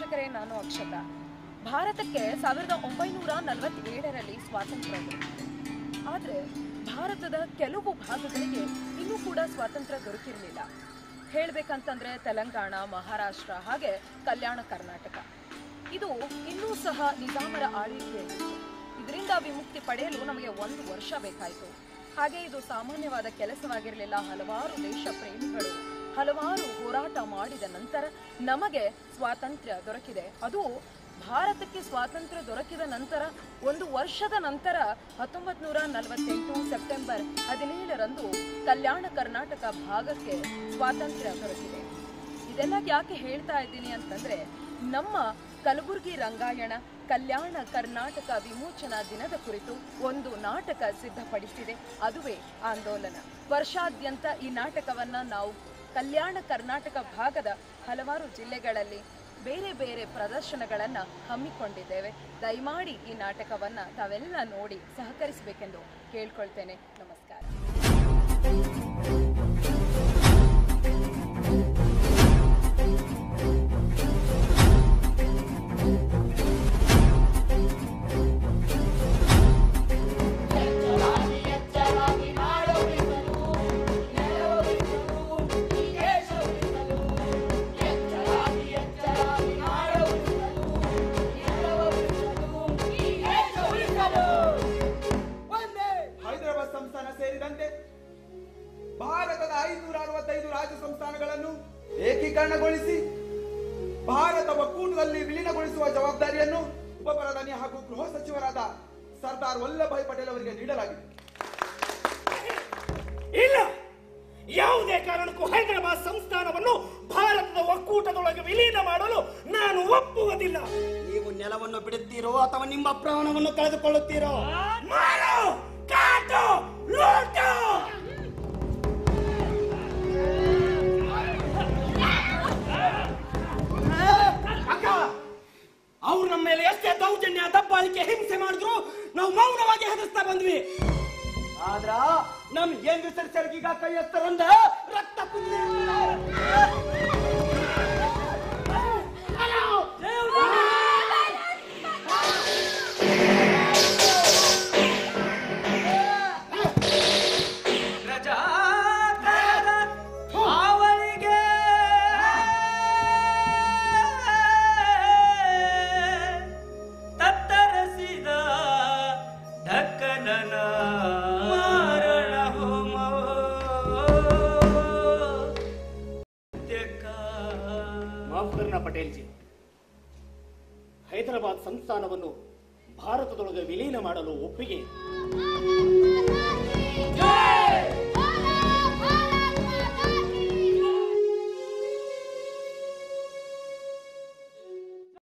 ವೀಕ್ಷಕರೇ ನಾನು ಅಕ್ಷತಾ ಭಾರತಕ್ಕೆ ಸಾವಿರದ ಒಂಬೈನೂರ ನಲವತ್ತೇಳರಲ್ಲಿ ಸ್ವಾತಂತ್ರ್ಯ ದೊರಕಿತು ಆದರೆ ಭಾರತದ ಕೆಲವು ಭಾಗಗಳಿಗೆ ಇನ್ನೂ ಕೂಡ ಸ್ವಾತಂತ್ರ್ಯ ದೊರಕಿರಲಿಲ್ಲ ಹೇಳ್ಬೇಕಂತಂದ್ರೆ ತೆಲಂಗಾಣ ಮಹಾರಾಷ್ಟ್ರ ಹಾಗೆ ಕಲ್ಯಾಣ ಕರ್ನಾಟಕ ಇದು ಇನ್ನೂ ಸಹ ನಿಜಾಮರ ಆಳ್ವಿಕೆಯಲ್ಲಿತ್ತು ಇದರಿಂದ ವಿಮುಕ್ತಿ ಪಡೆಯಲು ನಮಗೆ ಒಂದು ವರ್ಷ ಬೇಕಾಯಿತು ಹಾಗೆ ಇದು ಸಾಮಾನ್ಯವಾದ ಕೆಲಸವಾಗಿರಲಿಲ್ಲ ಹಲವಾರು ದೇಶ ಪ್ರೇಮಿಗಳು ಹಲವಾರು ಹೋರಾಟ ಮಾಡಿದ ನಂತರ ನಮಗೆ ಸ್ವಾತಂತ್ರ್ಯ ದೊರಕಿದೆ ಅದು ಭಾರತಕ್ಕೆ ಸ್ವಾತಂತ್ರ್ಯ ದೊರಕಿದ ನಂತರ ಒಂದು ವರ್ಷದ ನಂತರ ಹತ್ತೊಂಬತ್ ನೂರ ನಲವತ್ತೆಂಟು ಸೆಪ್ಟೆಂಬರ್ ಹದಿನೇಳರಂದು ಕಲ್ಯಾಣ ಕರ್ನಾಟಕ ಭಾಗಕ್ಕೆ ಸ್ವಾತಂತ್ರ್ಯ ದೊರಕಿದೆ ಇದೆಲ್ಲ ಯಾಕೆ ಹೇಳ್ತಾ ಇದ್ದೀನಿ ಅಂತಂದ್ರೆ ನಮ್ಮ ಕಲಬುರಗಿ ರಂಗಾಯಣ ಕಲ್ಯಾಣ ಕರ್ನಾಟಕ ವಿಮೋಚನಾ ದಿನದ ಕುರಿತು ಒಂದು ನಾಟಕ ಸಿದ್ಧಪಡಿಸಿದೆ ಅದುವೇ ಆಂದೋಲನ ವರ್ಷಾದ್ಯಂತ ಈ ನಾಟಕವನ್ನ ನಾವು ಕಲ್ಯಾಣ ಕರ್ನಾಟಕ ಭಾಗದ ಹಲವಾರು ಜಿಲ್ಲೆಗಳಲ್ಲಿ ಬೇರೆ ಬೇರೆ ಪ್ರದರ್ಶನಗಳನ್ನ ಹಮ್ಮಿಕೊಂಡಿದ್ದೇವೆ ದಯಮಾಡಿ ಈ ನಾಟಕವನ್ನ ತಾವೆಲ್ಲ ನೋಡಿ ಸಹಕರಿಸಬೇಕೆಂದು ಕೇಳ್ಕೊಳ್ತೇನೆ ನಮಸ್ಕಾರ ಹೈದರಾಬಾದ್ ಸಂಸ್ಥಾನ ಸೇರಿದಂತೆ ಭಾರತದ ಐನೂರ ಅರವತ್ತೈದು ರಾಜ್ಯ ಸಂಸ್ಥಾನಗಳನ್ನು ಏಕೀಕರಣಗೊಳಿಸಿ ಭಾರತ ಒಕ್ಕೂಟದಲ್ಲಿ ವಿಲೀನಗೊಳಿಸುವ ಜವಾಬ್ದಾರಿಯನ್ನು ಉಪ ಪ್ರಧಾನಿ ಹಾಗೂ ಗೃಹ ಸಚಿವರಾದ ಸರ್ದಾರ್ ವಲ್ಲಭಾಯ್ ಪಟೇಲ್ ಅವರಿಗೆ ನೀಡಲಾಗಿದೆ ಇಲ್ಲ ಯಾವುದೇ ಕಾರಣಕ್ಕೂ ಹೈದರಾಬಾದ್ ಸಂಸ್ಥಾನವನ್ನು ಭಾರತದ ಒಕ್ಕೂಟದೊಳಗೆ ವಿಲೀನ ಮಾಡಲು ನಾನು ಒಪ್ಪುವುದಿಲ್ಲ ನೀವು ನೆಲವನ್ನು ಬಿಡುತ್ತೀರೋ ಅಥವಾ ನಿಮ್ಮ ಪ್ರಾಣವನ್ನು ಕಳೆದುಕೊಳ್ಳುತ್ತೀರೋ ಮಾರು ಕಾಟು ಲೂಟು ಅಕ್ಕ ಅವ್ರು ನಮ್ಮ ಮೇಲೆ ಎಷ್ಟೇ ದೌರ್ಜನ್ಯ ದಬ್ಬಾಳಿಕೆ ಹಿಂಸೆ ಮಾಡಿದ್ರು ನಾವು ಮೌನವಾಗಿ ಹೆದರ್ಸ್ತಾ ಬಂದ್ವಿ ಆದ್ರ ನಮ್ ಹೆಂಗ್ ಸರ್ಸರ್ಗೀಗ ಕೈ ಎತ್ತರಂದ ರಕ್ತ ಕುಂದಿ ಪ್ರಜಾಕರ ಅವರಿಗೆ ತತ್ತರಿಸಿದ ಧಕ್ಕನನ ಮಾರಣ ಮಾಫ್ ಕರ್ನ ಪಟೇಲ್ ಜಿ ಹೈದರಾಬಾದ್ ಸಂಸ್ಥಾನವನ್ನು ಭಾರತದೊಳಗೆ ವಿಲೀನ ಮಾಡಲು ಒಪ್ಪಿಗೆ ಇದೆ.